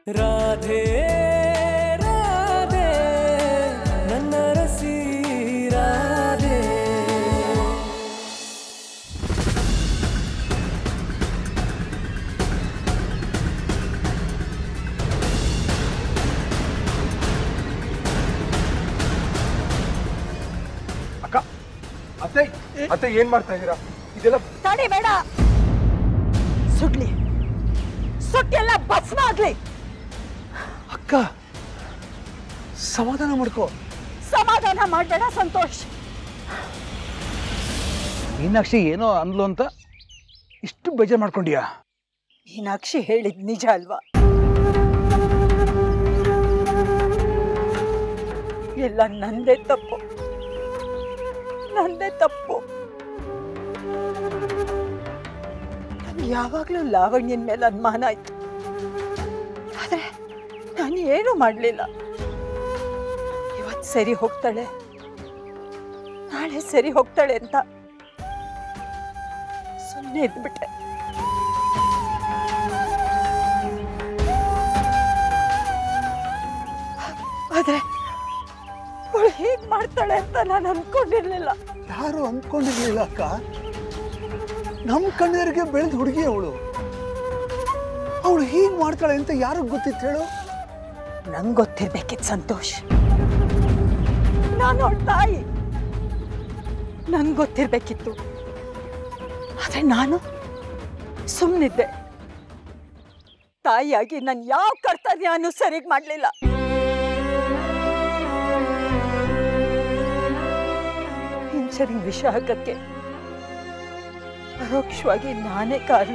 ರಾಧೆ ರಾಧೆ ನನ್ನ ರಸಿ ರಾಧೆ ಅಕ್ಕ ಅತ್ತೆ ಅತ್ತೆ ಏನ್ ಮಾಡ್ತಾ ಇದ್ದೀರಾ ಇದೆಲ್ಲ ತಡಿ ಬೇಡ ಸುಡ್ಲಿ ಸುಟ್ಟೆಲ್ಲ ಭಸ್ಮ ಆಗ್ಲಿ ಅಕ್ಕ ಸಮಾಧಾನ ಮಾಡ್ಕೋ ಸಮಾಧಾನ ಮಾಡಬೇಡ ಸಂತೋಷ್ ಮೀನಾಕ್ಷಿ ಏನೋ ಅಂದ್ಲು ಅಂತ ಇಷ್ಟು ಬೇಜಾರು ಮಾಡ್ಕೊಂಡಿಯಾ ಮೀನಾಕ್ಷಿ ಹೇಳಿದ್ ನಿಜ ಅಲ್ವಾ ಎಲ್ಲ ನಂದೇ ತಪ್ಪು ನಂದೇ ತಪ್ಪು ನನ್ಗೆ ಯಾವಾಗಲೂ ಲಾವಣ್ಯನ ಮೇಲೆ ಅನುಮಾನ ಆಯ್ತು ಆದ್ರೆ ನಾನು ಏನೂ ಮಾಡಲಿಲ್ಲ ಇವತ್ತು ಸರಿ ಹೋಗ್ತಾಳೆ ನಾಳೆ ಸರಿ ಹೋಗ್ತಾಳೆ ಅಂತ ಸುಮ್ಮನೆ ಇದ್ಬಿಟ್ಟೆ ಆದ್ರೆ ಅವಳು ಹೇಗ್ ಮಾಡ್ತಾಳೆ ಅಂತ ನಾನು ಅನ್ಕೊಂಡಿರ್ಲಿಲ್ಲ ಯಾರು ಅಂದ್ಕೊಂಡಿರ್ಲಿಲ್ಲ ಅಕ್ಕ ನಮ್ಮ ಕಣ್ಣರಿಗೆ ಬೆಳೆದ ಹುಡುಗಿ ಅವಳು ಅವಳು ಹೀಗೆ ಮಾಡ್ತಾಳೆ ಅಂತ ಯಾರಿಗೆ ಗೊತ್ತಿತ್ತು ಹೇಳು ನಂಗೆ ಗೊತ್ತಿರ್ಬೇಕಿತ್ತು ಸಂತೋಷ್ ನಾನು ಅವಳ ತಾಯಿ ನಂಗೆ ಗೊತ್ತಿರ್ಬೇಕಿತ್ತು ಆದ್ರೆ ನಾನು ಸುಮ್ಮನಿದ್ದೆ ತಾಯಿಯಾಗಿ ನಾನು ಯಾವ ಕರ್ತವ್ಯನೂ ಸರಿಗ್ ಮಾಡಲಿಲ್ಲ ಹಿಂಸರಿಗೆ ವಿಷ ಹಾಕಕ್ಕೆ ಪರೋಕ್ಷವಾಗಿ ನಾನೇ ಕಾರಣ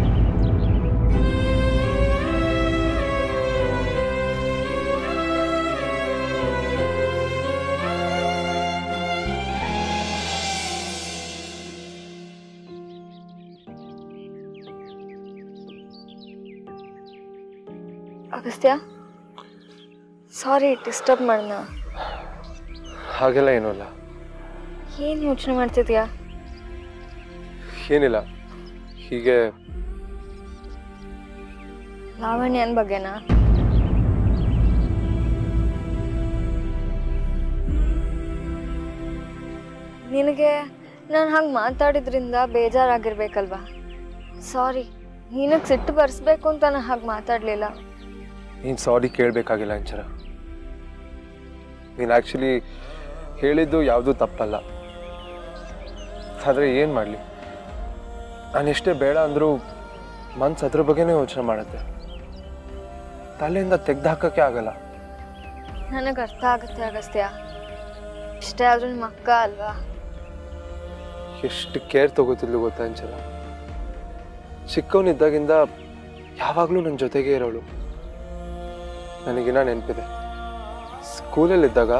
ಅಗಸ್ತ್ಯ ಸಾರಿ ಡಿಸ್ಟರ್ಬ್ ಮಾಡ್ನ ಹಾಗೆಲ್ಲ ಏನೂ ಇಲ್ಲ ಏನು ಯೋಚನೆ ಮಾಡ್ತಿದ್ಯಾ ಏನಿಲ್ಲ ಹೀಗೆ ಲಾವಣ್ಯನ ಬಗ್ಗೆನಾ ನಿನಗೆ ನಾನು ಹಂಗೆ ಮಾತಾಡಿದ್ರಿಂದ ಬೇಜಾರಾಗಿರ್ಬೇಕಲ್ವಾ ಸಾರಿ ನಿನಗೆ ಸಿಟ್ಟು ಬರ್ಸ್ಬೇಕು ಅಂತ ನಾನು ಹಾಗೆ ಮಾತಾಡಲಿಲ್ಲ ನೀನು ಸಾರಿ ಕೇಳಬೇಕಾಗಿಲ್ಲ ಅಂಚರ ನೀನು ಆ್ಯಕ್ಚುಲಿ ಹೇಳಿದ್ದು ಯಾವುದೂ ತಪ್ಪಲ್ಲ ಆದರೆ ಏನು ಮಾಡಲಿ ನಾನು ಎಷ್ಟೇ ಬೇಡ ಅಂದರೂ ಮನ್ಸು ಅದ್ರ ಬಗ್ಗೆನೇ ಯೋಚನೆ ಮಾಡುತ್ತೆ ತಲೆಯಿಂದ ತೆಗ್ದು ಹಾಕೋಕ್ಕೆ ಆಗಲ್ಲ ನನಗೆ ಅರ್ಥ ಆಗುತ್ತೆ ಅಗಸ್ತ್ಯ ಇಷ್ಟೇ ಆದ್ರೂ ನಿಮ್ಮ ಅಕ್ಕ ಅಲ್ವಾ ಎಷ್ಟು ಕೇರ್ ತಗೋತಿದ್ಲು ಗೊತ್ತಾ ಅಂಚರ ಚಿಕ್ಕವನಿದ್ದಾಗಿಂದ ಯಾವಾಗಲೂ ನನ್ನ ಜೊತೆಗೇ ಇರೋಳು ನನಗಿನ್ನ ನೆನಪಿದೆ ಸ್ಕೂಲಲ್ಲಿದ್ದಾಗ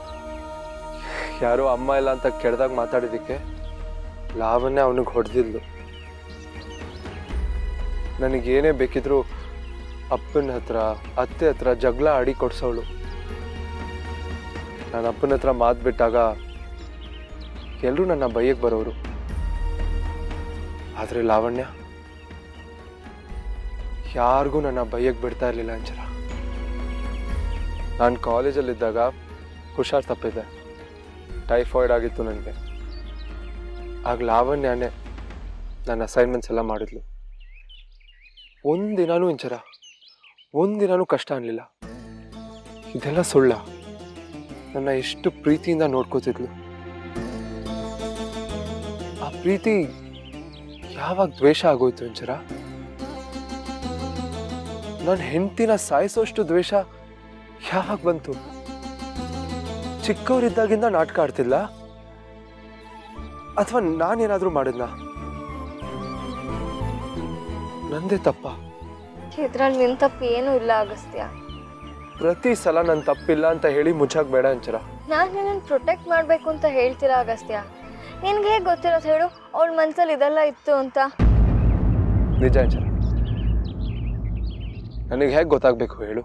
ಯಾರೋ ಅಮ್ಮ ಇಲ್ಲ ಅಂತ ಕೆಡ್ದಾಗ ಮಾತಾಡಿದ್ದಕ್ಕೆ ಲಾವಣ್ಯ ಅವನಿಗೆ ಹೊಡೆದಿದ್ಲು ನನಗೇನೇ ಬೇಕಿದ್ರು ಅಪ್ಪನ ಹತ್ರ ಅತ್ತೆ ಹತ್ರ ಜಗಳ ಆಡಿ ಕೊಡ್ಸೋಳು ನಾನು ಅಪ್ಪನ ಹತ್ರ ಮಾತು ಬಿಟ್ಟಾಗ ಎಲ್ಲರೂ ನನ್ನ ಬೈಯಕ್ಕೆ ಬರೋರು ಆದರೆ ಲಾವಣ್ಯ ಯಾರಿಗೂ ನನ್ನ ಬೈಯಕ್ಕೆ ಬಿಡ್ತಾ ಇರಲಿಲ್ಲ ಅಂಚರ ನಾನು ಕಾಲೇಜಲ್ಲಿದ್ದಾಗ ಹುಷಾರ್ ತಪ್ಪಿದ್ದೆ ಟೈಫಾಯ್ಡ್ ಆಗಿತ್ತು ನನಗೆ ಆಗ ಲಾವಣ್ಯನೇ ನನ್ನ ಅಸೈನ್ಮೆಂಟ್ಸ್ ಎಲ್ಲ ಮಾಡಿದ್ಲು ಒಂದಿನಾನೂ ಇಂಚರ ಒಂದಿನಾನೂ ಕಷ್ಟ ಅನ್ನಲಿಲ್ಲ ಇದೆಲ್ಲ ಸುಳ್ಳ ನನ್ನ ಎಷ್ಟು ಪ್ರೀತಿಯಿಂದ ನೋಡ್ಕೋತಿದ್ಲು ಆ ಪ್ರೀತಿ ಯಾವಾಗ ದ್ವೇಷ ಆಗೋಯ್ತು ಇಂಚರ ನನ್ನ ಹೆಂಡತಿನ ಸಾಯಿಸೋಷ್ಟು ದ್ವೇಷ ಯಾವಾಗ ಬಂತು ಚಿಕ್ಕವರಿದ್ದಾಗಿಂದ ನಾಟಕ ಆಡ್ತಿಲ್ಲ ಅಥವಾ ನಾನೇನಾದ್ರೂ ಮಾಡಿದ್ನಾ ನಂದೇ ತಪ್ಪ ಇದ್ರಲ್ಲಿ ನಿನ್ ತಪ್ಪು ಏನೂ ಇಲ್ಲ ಅಗಸ್ತ್ಯ ಪ್ರತಿ ಸಲ ನನ್ನ ತಪ್ಪಿಲ್ಲ ಅಂತ ಹೇಳಿ ಮುಚ್ಚಾಕ್ ಬೇಡ ಅಂಚರ ನಾನು ನಿನ್ನನ್ನು ಪ್ರೊಟೆಕ್ಟ್ ಮಾಡಬೇಕು ಅಂತ ಹೇಳ್ತೀರಾ ಅಗಸ್ತ್ಯ ನಿನ್ಗೆ ಹೇಗೆ ಗೊತ್ತಿರೋದು ಹೇಳು ಅವಳ ಮನ್ಸಲ್ಲಿ ಇದೆಲ್ಲ ಇತ್ತು ಅಂತ ನಿಜ ಅಂಚರ ನನಗೆ ಹೇಗೆ ಗೊತ್ತಾಗಬೇಕು ಹೇಳು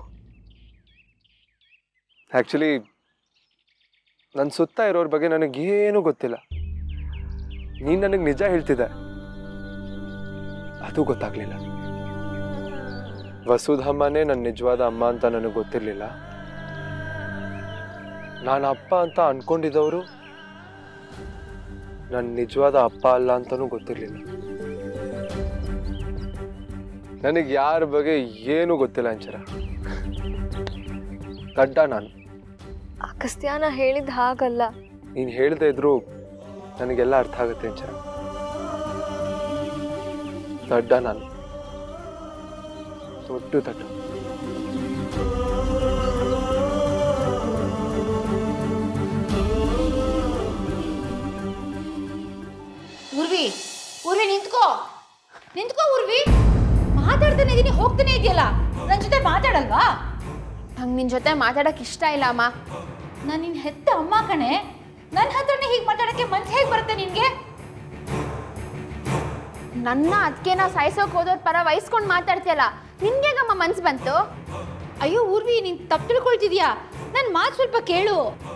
ಆ್ಯಕ್ಚುಲಿ ನನ್ನ ಸುತ್ತ ಇರೋರ ಬಗ್ಗೆ ನನಗೇನೂ ಗೊತ್ತಿಲ್ಲ ನೀನು ನನಗೆ ನಿಜ ಹೇಳ್ತಿದ್ದೆ ಅದು ಗೊತ್ತಾಗ್ಲಿಲ್ಲ ವಸುಧಮ್ಮನೇ ನನ್ನ ನಿಜವಾದ ಅಮ್ಮ ಅಂತ ನನಗೆ ಗೊತ್ತಿರಲಿಲ್ಲ ನಾನು ಅಪ್ಪ ಅಂತ ಅನ್ಕೊಂಡಿದ್ದವರು ನನ್ನ ನಿಜವಾದ ಅಪ್ಪ ಅಲ್ಲ ಅಂತಲೂ ಗೊತ್ತಿರಲಿಲ್ಲ ನನಗೆ ಯಾರ ಬಗ್ಗೆ ಏನೂ ಗೊತ್ತಿಲ್ಲ ಅಂಚರ ದಡ್ಡ ನಾನು ಅಗಸ್ತ್ಯಾನ ಹೇಳಿದ ಹಾಗಲ್ಲ ನೀನು ಹೇಳ್ದೆ ಇದ್ರು ನನಗೆಲ್ಲ ಅರ್ಥ ಆಗುತ್ತೆ ಅಂಚರ ದಡ್ಡ ನಾನು ದೊಡ್ಡ ದಡ್ಡ ಉರ್ವಿ ಉರ್ವಿ ನಿಂತ್ಕೋ ನಿಂತ್ಕೋ ಉರ್ವಿ ಮಾತಾಡ್ತಾನೆ ಇದೀನಿ ಹೋಗ್ತಾನೆ ಇದೆಯಲ್ಲ ನನ್ನ ಜೊತೆ ಮಾತಾಡಲ್ವಾ ನಂಗೆ ನಿನ್ನ ಜೊತೆ ಮಾತಾಡೋಕೆ ಇಷ್ಟ ಇಲ್ಲ ಅಮ್ಮ ನಾನು ನಿನ್ನ ಹೆತ್ತ ಅಮ್ಮ ಕಣೆ ನನ್ನ ಹತ್ರನೇ ಹೀಗೆ ಮಾತಾಡೋಕ್ಕೆ ಮನ್ಸು ಹೇಗೆ ಬರುತ್ತೆ ನಿನಗೆ ನನ್ನ ಅದಕ್ಕೆನ ಸಾಯಿಸೋಕೆ ಹೋದವ್ರ ಪರ ವಹಿಸ್ಕೊಂಡು ಮಾತಾಡ್ತೀಯಲ್ಲ ನಿನ್ಗೇಗಮ್ಮ ಮನ್ಸು ಬಂತು ಅಯ್ಯೋ ಊರ್ವಿ ನೀನು ತಪ್ಪು ತಿಳ್ಕೊಳ್ತಿದ್ಯಾ ನನ್ನ ಮಾತು ಸ್ವಲ್ಪ ಕೇಳು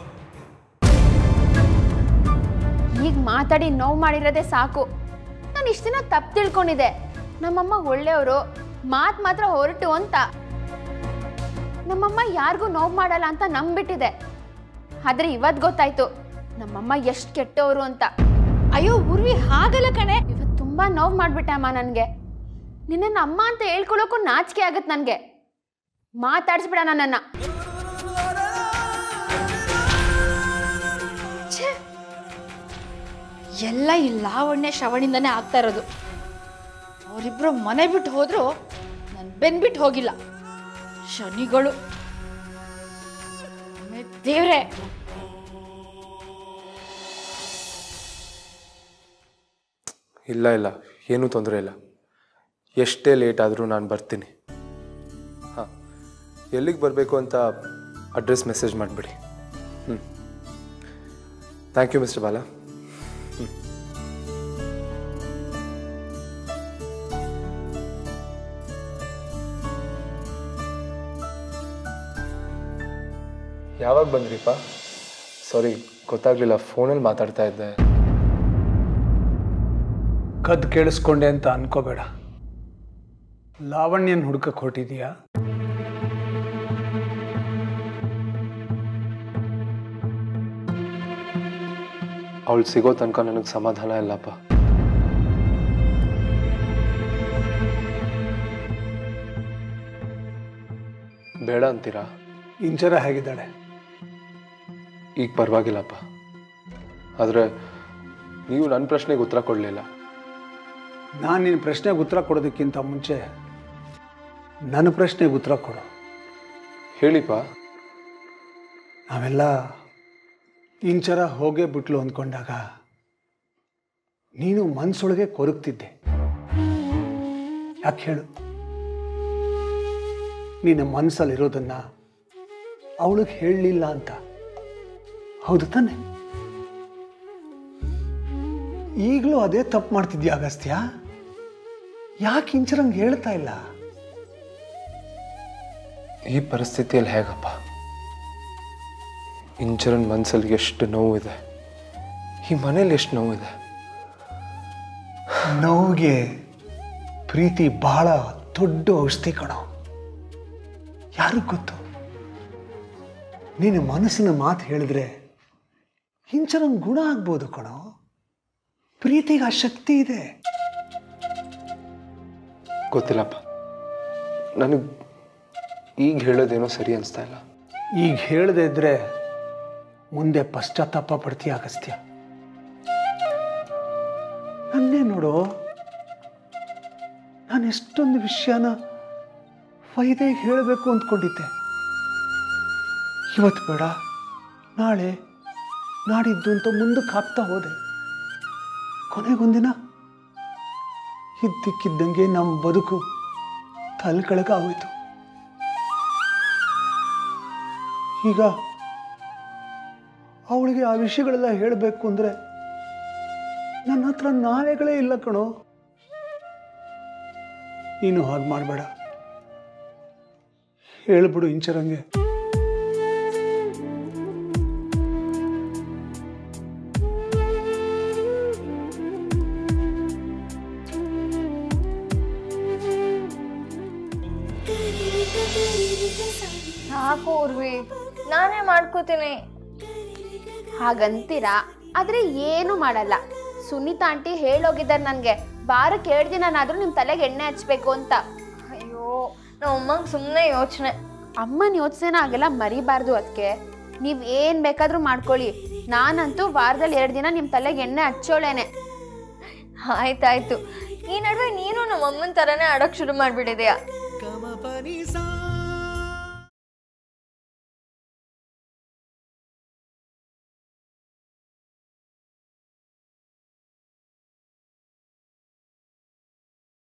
ಈಗ ಮಾತಾಡಿ ನೋವು ಮಾಡಿರೋದೇ ಸಾಕು ನಾನು ಇಷ್ಟು ದಿನ ತಪ್ಪು ತಿಳ್ಕೊಂಡಿದ್ದೆ ನಮ್ಮಮ್ಮ ಒಳ್ಳೆಯವರು ಮಾತು ಮಾತ್ರ ಹೊರಟು ಅಂತ ನಮ್ಮಮ್ಮ ಯಾರಿಗೂ ನೋವು ಮಾಡಲ್ಲ ಅಂತ ನಂಬಿಟ್ಟಿದೆ ಆದ್ರೆ ಇವತ್ತು ಗೊತ್ತಾಯ್ತು ನಮ್ಮಮ್ಮ ಎಷ್ಟು ಕೆಟ್ಟವರು ಅಂತ ಅಯ್ಯೋ ಊರ್ವಿ ಹಾಗಲ್ಲ ಕಣೆ ಇವತ್ತು ತುಂಬಾ ನೋವು ಮಾಡ್ಬಿಟ್ಟೆ ಅಮ್ಮ ನನಗೆ ನಿನ್ನ ಅಮ್ಮ ಅಂತ ಹೇಳ್ಕೊಳ್ಳೋಕ್ಕೂ ನಾಚಿಕೆ ಆಗತ್ತೆ ನನಗೆ ಮಾತಾಡಿಸ್ಬಿಡ ನನ್ನನ್ನು ಎಲ್ಲ ಈ ಲಾವಣ್ಯ ಶ್ರವಣಿಂದನೇ ಆಗ್ತಾ ಇರೋದು ಅವರಿಬ್ರು ಮನೆ ಬಿಟ್ಟು ಹೋದ್ರು ನಾನು ಬೆನ್ಬಿಟ್ಟು ಹೋಗಿಲ್ಲ ಶನಿಗಳು ಆಮೇಲ್ ದೇವ್ರೆ ಇಲ್ಲ ಇಲ್ಲ ಏನೂ ತೊಂದರೆ ಇಲ್ಲ ಎಷ್ಟೇ ಲೇಟ್ ಆದರೂ ನಾನು ಬರ್ತೀನಿ ಹಾಂ ಎಲ್ಲಿಗೆ ಬರಬೇಕು ಅಂತ ಅಡ್ರೆಸ್ ಮೆಸೇಜ್ ಮಾಡಿಬಿಡಿ ಹ್ಞೂ ಥ್ಯಾಂಕ್ ಯು ಮಿಸ್ಟರ್ ಬಾಲಾ ಯಾವಾಗ ಬಂದ್ರಿಪ್ಪ ಸಾರಿ ಗೊತ್ತಾಗ್ಲಿಲ್ಲ ಫೋನಲ್ಲಿ ಮಾತಾಡ್ತಾ ಇದ್ದೆ ಕದ್ದು ಕೇಳಿಸ್ಕೊಂಡೆ ಅಂತ ಅನ್ಕೋಬೇಡ ಲಾವಣ್ಯನ ಹುಡ್ಕಕ್ಕೆ ಹೊರಟಿದೀಯಾ ಅವಳು ಸಿಗೋ ತನಕ ನನಗೆ ಸಮಾಧಾನ ಇಲ್ಲಪ್ಪ ಬೇಡ ಅಂತೀರಾ ಇಂಚರ ಹೇಗಿದ್ದಾಳೆ ಈಗ ಪರವಾಗಿಲ್ಲಪ್ಪ ಆದರೆ ನೀವು ನನ್ನ ಪ್ರಶ್ನೆಗೆ ಉತ್ತರ ಕೊಡಲಿಲ್ಲ ನಾನು ನಿನ್ನ ಪ್ರಶ್ನೆಗೆ ಉತ್ತರ ಕೊಡೋದಕ್ಕಿಂತ ಮುಂಚೆ ನನ್ನ ಪ್ರಶ್ನೆಗೆ ಉತ್ತರ ಕೊಡು ಹೇಳಿಪ್ಪ ನಾವೆಲ್ಲ ಇಂಚರ ಹೋಗೇ ಬಿಟ್ಲು ಅಂದ್ಕೊಂಡಾಗ ನೀನು ಮನ್ಸೊಳಗೆ ಕೊರಗ್ತಿದ್ದೆ ಯಾಕೆ ಹೇಳು ನಿನ್ನ ಮನಸ್ಸಲ್ಲಿರೋದನ್ನ ಅವಳಿಗೆ ಹೇಳಲಿಲ್ಲ ಅಂತ ಹೌದು ತಾನೆ ಈಗಲೂ ಅದೇ ತಪ್ಪು ಮಾಡ್ತಿದ್ಯಾ ಅಗಸ್ತ್ಯ ಯಾಕೆ ಇಂಚರಂಗೆ ಹೇಳ್ತಾ ಇಲ್ಲ ಈ ಪರಿಸ್ಥಿತಿಯಲ್ಲಿ ಹೇಗಪ್ಪ ಇಂಚರನ್ ಮನಸ್ಸಲ್ಲಿ ಎಷ್ಟು ನೋವಿದೆ ಈ ಮನೇಲಿ ಎಷ್ಟು ನೋವಿದೆ ನೋವಿಗೆ ಪ್ರೀತಿ ಬಹಳ ದೊಡ್ಡ ಔಷಧಿ ಕಣೋ ಯಾರಿಗ್ ಗೊತ್ತು ನೀನು ಮನಸ್ಸಿನ ಮಾತು ಹೇಳಿದ್ರೆ ಹಿಂಚರಂಗ್ ಗುಣ ಆಗ್ಬೋದು ಕಣೋ ಪ್ರೀತಿಗೆ ಆ ಶಕ್ತಿ ಇದೆ ಗೊತ್ತಿಲ್ಲಪ್ಪ ನನಗೆ ಈಗ ಹೇಳೋದೇನೋ ಸರಿ ಅನಿಸ್ತಾ ಇಲ್ಲ ಈಗ ಹೇಳದೆ ಇದ್ರೆ ಮುಂದೆ ಪಶ್ಚಾತ್ತಾಪ ಪಡ್ತೀಯ ಅಗಸ್ತ್ಯ ನನ್ನೇ ನೋಡು ನಾನು ಎಷ್ಟೊಂದು ವಿಷಯನ ವೈದೇಗೆ ಹೇಳಬೇಕು ಅಂದ್ಕೊಂಡಿದ್ದೆ ಇವತ್ತು ಬೇಡ ನಾಳೆ ನಾಡಿದ್ದು ಅಂತ ಮುಂದಕ್ಕೆ ಹಾಕ್ತಾ ಹೋದೆ ಕೊನೆಗೊಂದಿನ ಇದ್ದಕ್ಕಿದ್ದಂಗೆ ನಮ್ಮ ಬದುಕು ತಲೆಕೆಳಗಾಗೋಯ್ತು ಈಗ ಅವಳಿಗೆ ಆ ವಿಷಯಗಳೆಲ್ಲ ಹೇಳಬೇಕು ಅಂದರೆ ನನ್ನ ಹತ್ರ ನಾಳೆಗಳೇ ಇಲ್ಲ ಕಣೋ ನೀನು ಹಾಗೆ ಮಾಡಬೇಡ ಹೇಳ್ಬಿಡು ಇಂಚರಂಗೆ ಸಾಕು ಉರ್ವಿ ನಾನೇ ಮಾಡ್ಕೋತೀನಿ ಹಾಗಂತೀರಾ ಆದ್ರೆ ಏನು ಮಾಡಲ್ಲ ಸುನೀತಾ ಆಂಟಿ ಹೇಳೋಗಿದ್ದಾರೆ ನನಗೆ ವಾರಕ್ಕೆ ಎರಡು ದಿನನಾದ್ರೂ ನಿಮ್ಮ ತಲೆಗೆ ಎಣ್ಣೆ ಹಚ್ಬೇಕು ಅಂತ ಅಯ್ಯೋ ನಮ್ಮ ಅಮ್ಮಂಗೆ ಸುಮ್ಮನೆ ಯೋಚನೆ ಅಮ್ಮನ ಯೋಚನೆನ ಆಗೆಲ್ಲ ಮರಿಬಾರ್ದು ಅದಕ್ಕೆ ನೀವು ಏನು ಬೇಕಾದರೂ ಮಾಡ್ಕೊಳ್ಳಿ ನಾನಂತೂ ವಾರದಲ್ಲಿ ಎರಡು ದಿನ ನಿಮ್ಮ ತಲೆಗೆ ಎಣ್ಣೆ ಹಚ್ಚೋಳೇನೆ ಆಯ್ತಾಯ್ತು ಈ ನಡುವೆ ನೀನು ನಮ್ಮ ಅಮ್ಮನ ಥರನೇ ಆಡೋಕೆ ಶುರು ಮಾಡಿಬಿಟ್ಟಿದೆಯಾ ಗಮ ಪನಿ ಸಾ